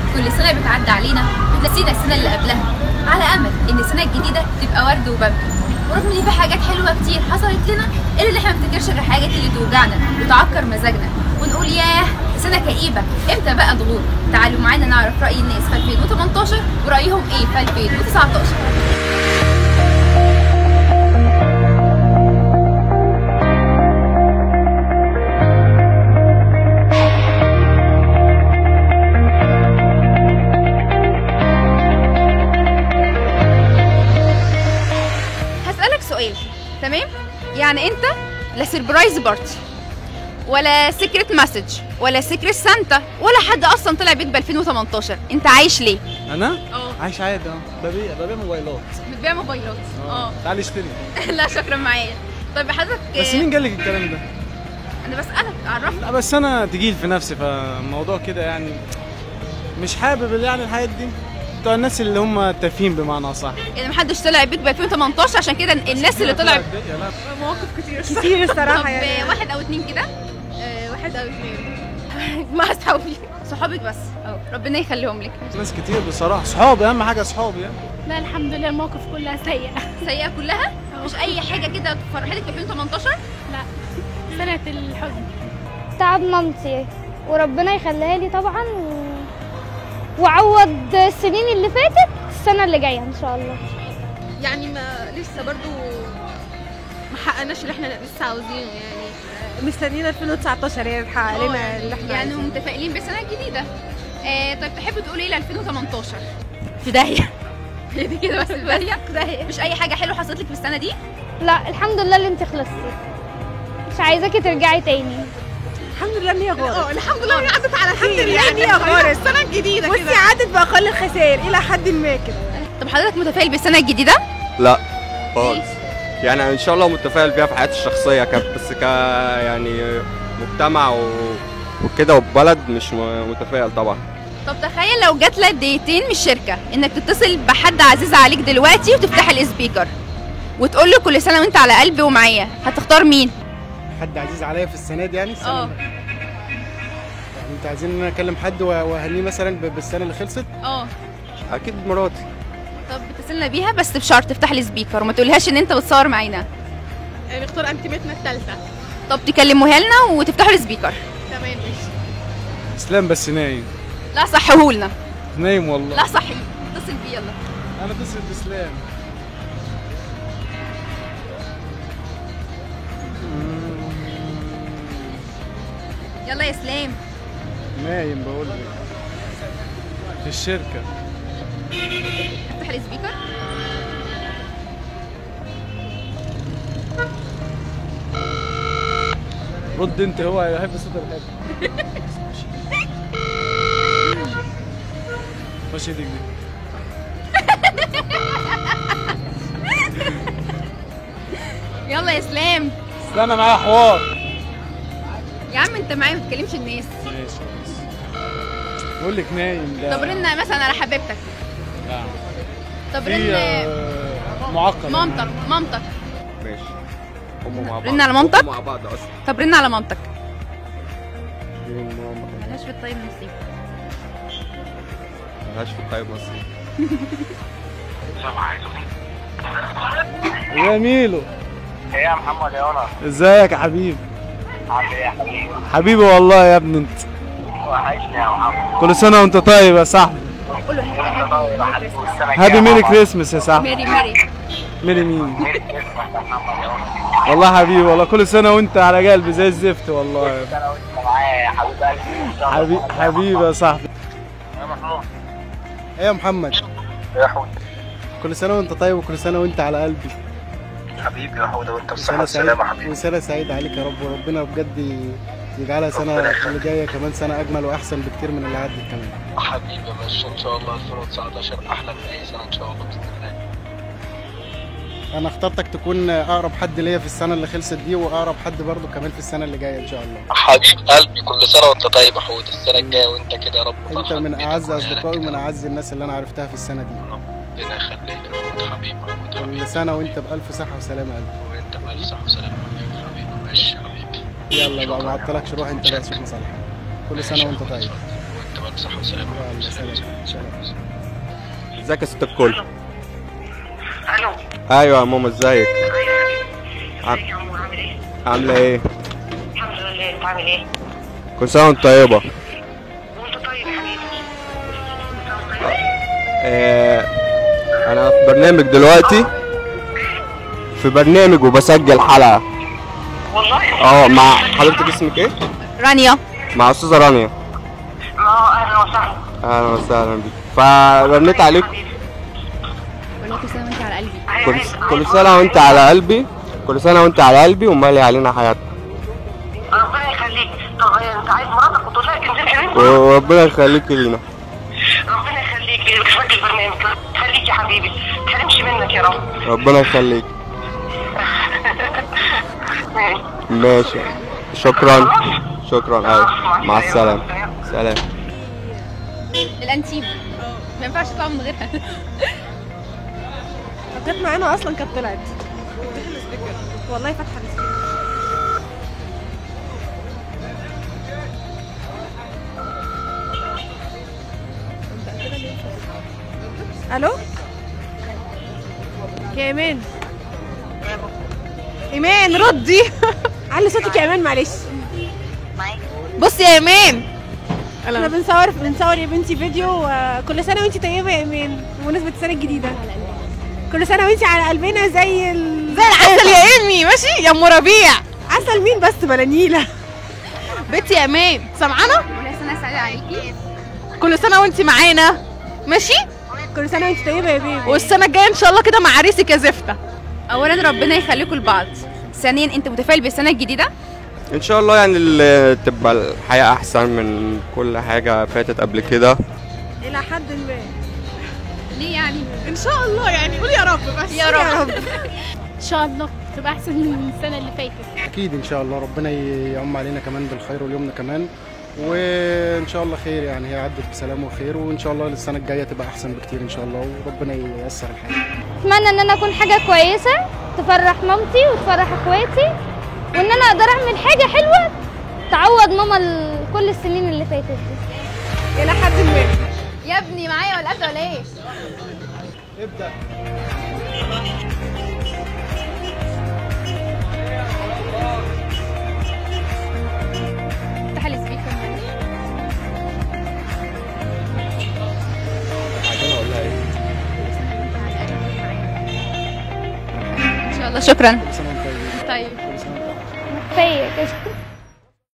كل سنه بتعدي علينا بتنسينا السنه اللي قبلها على امل ان السنه الجديده تبقى ورد وبرد ورغم ان في حاجات حلوه كتير حصلت لنا الا اللي احنا ما نفتكرش غير الحاجات اللي توجعنا وتعكر مزاجنا ونقول ياه سنه كئيبه امتى بقى ضغوط تعالوا معانا نعرف راي الناس في 2018 ورايهم ايه في 2019 هسألك سؤال تمام يعني انت لا سربرايز بارتي ولا سيكريت مسج ولا سيكريت سانتا ولا حد اصلا طلع بيت ب 2018 انت عايش ليه انا اه عايش عادي اه ببيع ببيع موبايلات بتبيع موبايلات اه تعالي اشتري لا شكرا معايا طيب حضرتك بس مين قال لك الكلام ده؟ انا بسألك عرفني لا بس انا تقيل في نفسي فالموضوع كده يعني مش حابب يعني الحاجات دي بتوع الناس اللي هم تافهين بمعنى صح يعني محدش طلع بيت ب 2018 عشان كده الناس اللي طلع مواقف كتير كتير طب الصراحه يعني واحد او اتنين كده آه، واحد او اثنين مع اصحابي صحابك بس اه ربنا يخليهم لك ناس كتير بصراحه صحابي اهم حاجه صحابي يعني لا الحمد لله المواقف كلها سيئه سيئه كلها مش اي حاجه كده تفرحتك في 2018 لا سنه الحزن تعب مامتي وربنا يخليها لي طبعا و... وعوض السنين اللي فاتت السنة اللي جاية إن شاء الله يعني ما لسه برضو ما حققناش اللي احنا لسه عاوزينه يعني مستنيين 2019 يعني تحقق لنا اللي احنا يعني عايزينه. متفائلين بالسنه الجديده آه طيب تحب تقول ايه ل 2018 في داهيه هي دي كده بس في داهيه مش اي حاجه حلوه حصلت لك في السنه دي لا الحمد لله اللي انت خلصتي مش عايزاكي ترجعي تاني الحمد لله ان هي غارت اه الحمد لله هي عدت على خير الحمد لله ان هي غارت السنه الجديده بصي كده عدت باقل الخسائر الى حد ما كده طب حضرتك متفائل بالسنه الجديده لا خالص يعني ان شاء الله متفائل بيها في حياتي الشخصيه ك بس ك يعني مجتمع و... وكده وبلد مش م- متفائل طبعا طب تخيل لو جات لك دقيقتين من الشركه انك تتصل بحد عزيز عليك دلوقتي وتفتح السبيكر وتقول له كل سنه وانت على قلبي ومعايا هتختار مين حد عزيز عليا في السنه دي يعني السنه اه يعني انت عايزين ان انا اكلم حد واهنيه مثلا ب- بالسنه اللي خلصت اه اكيد مراتي طب اتصلنا بيها بس بشرط تفتح السبيكر وما تقولهاش ان انت بتصور معانا نختار انتمتنا الثالثه طب تكلموها لنا وتفتحوا السبيكر تمام ماشي اسلام بس نايم لا صحهولنا نايم والله لا صحي اتصل بيه يلا انا اتصل باسلام يلا يا اسلام نايم بقول لك في الشركه افتح السبيكر رد انت هو هيحب صوت الحب خش ايدك دي يلا يا اسلام استنى معايا حوار يا عم انت معايا ما تكلمش الناس ماشي ماشي بقول لك نايم ده طب رن مثلا على حبيبتك لا. طب في رن آه، معقد مامتك مامتك ماشي هم مع بعض رن على مامتك؟ هم مع بعض اصلا طب رن على مامتك دي ماما ملهاش في الطيب نصيب ملهاش في الطيب مصري يا ميلو ايه يا محمد يا ولد ازيك يا حبيبي عامل ايه يا حبيبي حبيبي والله يا ابني انت وحشني يا محمد كل سنه وانت طيب يا صاحبي قول له انت طيب يا حبيبي والسنه الجايه هابي ميري مع بعض. كريسمس يا صاحبي ميري ميري ميري مين ميري كريسمس يا محمد يا ولد والله حبيبي والله كل سنه وانت على قلبي زي الزفت والله يا ابني. سنه وانت معايا يا حبيب قلبي إن شاء الله. حبيبي حبيبي يا صاحبي يا محمود ايه يا محمد يا حود كل سنه وانت طيب وكل سنه وانت على قلبي حبيبي يا حود وانت بالصحه سنه والسلامه سعيده حبيبي وسنه سعيده عليك يا رب وربنا بجد يجعلها سنه اللي جايه كمان سنه اجمل واحسن بكتير من اللي عدت كمان حبيبي بس ان شاء الله 2019 احلى من اي سنه ان شاء الله باذن الله انا اخترتك تكون اقرب حد ليا في السنه اللي خلصت دي واقرب حد برضو كمان في السنه اللي جايه ان شاء الله حبيب قلبي كل سنه وانت طيب يا حود السنه الجايه وانت كده يا رب انت فرحان من بينا اعز وعيالك اصدقائي ومن كده. اعز الناس اللي انا عرفتها في السنه دي ربنا يخليك يا حود حبيبي حود حبيبي كل سنه وانت بالف صحه وسلامه يا قلبي وانت بألف صحه وسلامه حبيبي حبيبي ماشي حبيبي يلا بقى شكراً ما يا عطلكش روح انت بقى شوف مصالحك كل سنه وانت طيب وانت لك صحة وسلامة يلا سلام ازيك يا ست الكل الو ايوه يا ماما ازيك عم- ازيك يا عمو عامل ايه؟ عامله ايه الحمد لله انت عامل ايه؟ كل سنه وانت طيبه وانت طيب يا حبيبي انت طيب؟ آه انا في برنامج دلوقتي في برنامج وبسجل حلقه والله اه مع حضرتك اسمك ايه رانيا مع استاذه رانيا اه اهلا وسهلا اهلا وسهلا بيك فرنيت عليك حبيبي كل سنه وانت على قلبي كل, كل سنه وانت على قلبي كل سنه وانت على قلبي ومالي علينا حياتنا ربنا يخليك طب انت عايز مراتك وتقول لها انزل حبيبي وربنا يخليك لينا ربنا يخليك يخليك البرنامج خليك يا حبيبي ما تحرمش منك يا رب ربنا يخليك ماشي شكرا شكرا ايوه مع السلامه سلام الانتيم ما ينفعش يطلع من غيرها لو كانت معانا اصلا كانت طلعت والله فاتحه السبيكر الو يا ايمان ايمان ردي علي صوتك يا ايمان معلش بصي يا ايمان احنا بنصور بنصور يا بنتي فيديو آه، كل سنه وانتي طيبه يا ايمان بمناسبه السنه الجديده كل سنه وانتي على قلبنا زي ال... زي العسل يا امي ماشي يا ام ربيع عسل مين بس بلانيله بنتي يا ايمان سامعانا كل سنه سعيده عليكي كل سنه وانت معانا ماشي كل سنه وانتي طيبه يا بيبي والسنه الجايه ان شاء الله كده مع عريسك يا زفته اولا ربنا يخليكم لبعض ثانيا انت متفائل بالسنه الجديده ان شاء الله يعني ال- تبقى الحياه احسن من كل حاجه فاتت قبل كده الى حد ما ليه يعني ان شاء الله يعني قولي يا رب بس يا رب ان شاء الله تبقى احسن من السنه اللي فاتت اكيد ان شاء الله ربنا يعم علينا كمان بالخير واليمن كمان وان شاء الله خير يعني هي عدت بسلام وخير وان شاء الله السنه الجايه تبقى احسن بكتير ان شاء الله وربنا ييسر الحال اتمنى ان انا اكون حاجه كويسه تفرح مامتي وتفرح اخواتي وان انا اقدر اعمل حاجه حلوه تعوض ماما ال- كل السنين اللي فاتت دي الى حد ما يا ابني معايا ولا انت ولا ايه ابدا افتح السبيكر ان شاء الله شكرا كل سنه